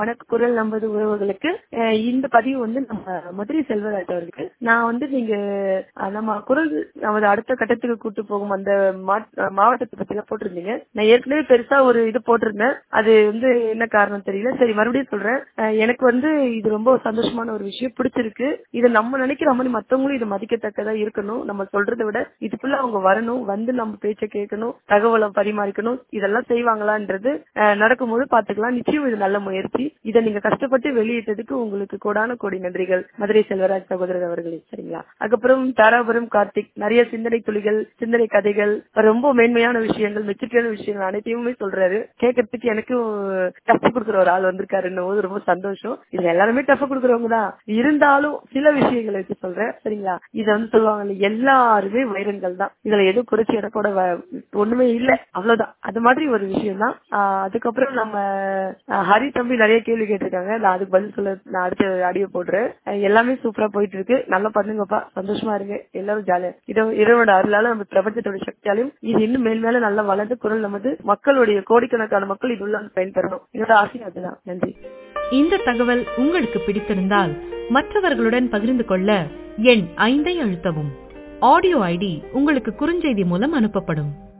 வணக்க குரல் நம்பது உறவுகளுக்கு அஹ் இந்த பதிவு வந்து நம்ம மதுரை செல்வராஜ் அவருக்கு நான் வந்து நீங்க அஹ் நம்ம குரல் நமது அடுத்த கட்டத்துக்கு கூட்டு போகும் அந்த மா- மாவட்டத்தை பத்தி எல்லாம் போட்டிருந்தீங்க நான் ஏற்கனவே பெருசா ஒரு இது போட்டிருந்தேன் அது வந்து என்ன காரணம் தெரியல சரி மறுபடியும் சொல்றேன் அஹ் எனக்கு வந்து இது ரொம்ப சந்தோஷமான ஒரு விஷயம் பிடிச்சிருக்கு இதை நம்ம நினைக்கிற மாதிரி மத்தவங்களும் இதை மதிக்கத்தக்கதா இருக்கணும் நம்ம சொல்றதை விட இதுக்குள்ள அவங்க வரணும் வந்து நம்ம பேச்ச கேட்கணும் தகவலை பரிமாறிக்கணும் இதெல்லாம் செய்வாங்களான்றது அஹ் நடக்கும்போது பாத்துக்கலாம் நிச்சயம் இது நல்ல முயற்சி இதை நீங்க கஷ்டப்பட்டு வெளியிட்டதுக்கு உங்களுக்கு கோடான கோடி நன்றிகள் மதுரை செல்வராஜ் சகோதரர் அவர்களே சரிங்களா அதுக்கப்புறம் தாராபுரம் கார்த்திக் நிறைய சிந்தனை துளிகள் சிந்தனை கதைகள் ரொம்ப மேன்மையான விஷயங்கள் மெச்சூரிட்டியான விஷயங்கள் அனைத்தையுமே சொல்றாரு கேட்கறதுக்கு எனக்கும் டஃப் கொடுக்குற ஒரு ஆள் வந்திருக்காருன்னும் போது ரொம்ப சந்தோஷம் இதுல எல்லாருமே டஃப் கொடுக்குறவங்க தான் இருந்தாலும் சில விஷயங்களை வச்சு சொல்றேன் சரிங்களா இத வந்து சொல்லுவாங்க எல்லாருமே வைரங்கள் தான் இதுல எதுவும் குறைச்சி எனக்கோட ஒண்ணுமே இல்ல அவ்வளவுதான் அது மாதிரி ஒரு விஷயம் தான் அதுக்கப்புறம் நம்ம ஆஹ் ஹரி தம்பி நிறைய கேள்வி கேட்டிருக்காங்க நான் அதுக்கு பதில் சொல்ல நான் அடுத்த ஆடியோ போடுறேன் அஹ் எல்லாமே சூப்பரா போயிட்டு இருக்கு நல்லா பண்ணுங்கப்பா சந்தோஷமா இருங்க எல்லாரும் ஜாலியா இதோ இறைவனோட அருளால நம்ம பிரபஞ்சத்தோட சக்தியாலையும் இது இன்னும் மேல் மேல நல்லா வளர்ந்து குரல் நமது மக்களுடைய கோடிக்கணக்கான மக்கள் இது உள்ள பயன்பெறணும் என்னோட ஆசை அதுதான் நன்றி இந்த தகவல் உங்களுக்கு பிடித்திருந்தால் மற்றவர்களுடன் பகிர்ந்து கொள்ள எண் ஐந்தை அழுத்தவும் ஆடியோ ஐடி உங்களுக்கு குறுஞ்செய்தி மூலம் அனுப்பப்படும்